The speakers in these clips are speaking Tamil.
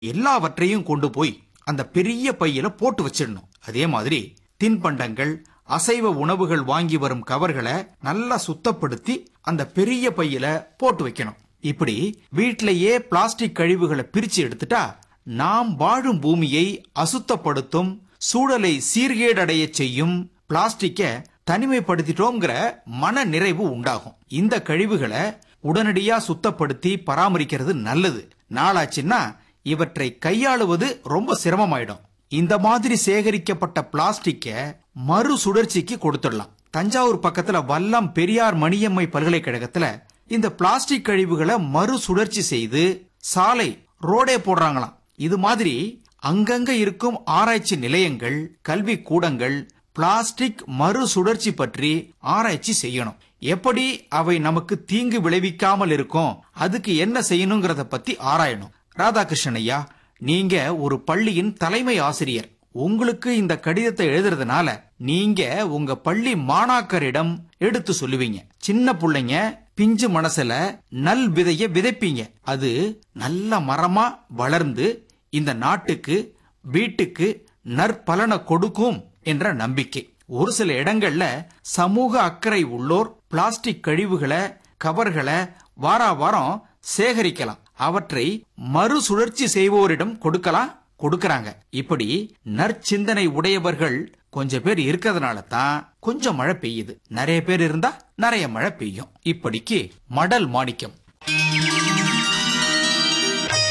எல்லாவற்றையும் கொண்டு போய் அந்த பெரிய பையில போட்டு வச்சிடணும் அதே மாதிரி தின்பண்டங்கள் அசைவ உணவுகள் வாங்கி வரும் கவர்களை நல்லா சுத்தப்படுத்தி அந்த பெரிய பையில போட்டு வைக்கணும் இப்படி வீட்டிலேயே பிளாஸ்டிக் கழிவுகளை பிரிச்சு எடுத்துட்டா நாம் வாழும் பூமியை அசுத்தப்படுத்தும் சூழலை சீர்கேடடைய செய்யும் பிளாஸ்டிக்க தனிமைப்படுத்திட்டோங்கிற மன நிறைவு உண்டாகும் இந்த கழிவுகளை உடனடியா சுத்தப்படுத்தி பராமரிக்கிறது நல்லது நாளாச்சுன்னா இவற்றை கையாளுவது ரொம்ப சிரமமாயிடும் இந்த மாதிரி சேகரிக்கப்பட்ட பிளாஸ்டிக்க மறு சுழற்சிக்கு கொடுத்துடலாம் தஞ்சாவூர் பக்கத்துல வல்லம் பெரியார் மணியம்மை பல்கலைக்கழகத்துல இந்த பிளாஸ்டிக் கழிவுகளை மறு சுழற்சி செய்து சாலை ரோடே போடுறாங்களாம் இது மாதிரி அங்கங்க இருக்கும் ஆராய்ச்சி நிலையங்கள் கல்வி கூடங்கள் பிளாஸ்டிக் மறு சுழற்சி பற்றி ஆராய்ச்சி செய்யணும் எப்படி அவை நமக்கு தீங்கு விளைவிக்காமல் இருக்கும் அதுக்கு என்ன செய்யணுங்கிறத பத்தி ஆராயணும் ராதாகிருஷ்ணன் ஐயா நீங்க ஒரு பள்ளியின் தலைமை ஆசிரியர் உங்களுக்கு இந்த கடிதத்தை எழுதுறதுனால நீங்க உங்க பள்ளி மாணாக்கரிடம் எடுத்து சொல்லுவீங்க சின்ன புள்ளைங்க பிஞ்சு மனசுல நல் விதைய விதைப்பீங்க அது நல்ல மரமா வளர்ந்து இந்த நாட்டுக்கு வீட்டுக்கு நற்பலனை கொடுக்கும் என்ற நம்பிக்கை ஒரு சில இடங்கள்ல சமூக அக்கறை உள்ளோர் பிளாஸ்டிக் கழிவுகளை கவர்களை வாரா வாரம் சேகரிக்கலாம் அவற்றை மறுசுழற்சி செய்வோரிடம் கொடுக்கலாம் கொடுக்கறாங்க இப்படி நற்சிந்தனை உடையவர்கள் கொஞ்சம் பேர் இருக்கிறதுனால தான் கொஞ்சம் மழை பெய்யுது நிறைய பேர் இருந்தா நிறைய மழை பெய்யும் இப்படிக்கு மடல் மாணிக்கம்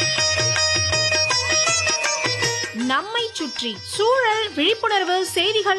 நம்மை சுற்றி சூழல் விழிப்புணர்வு செய்திகள்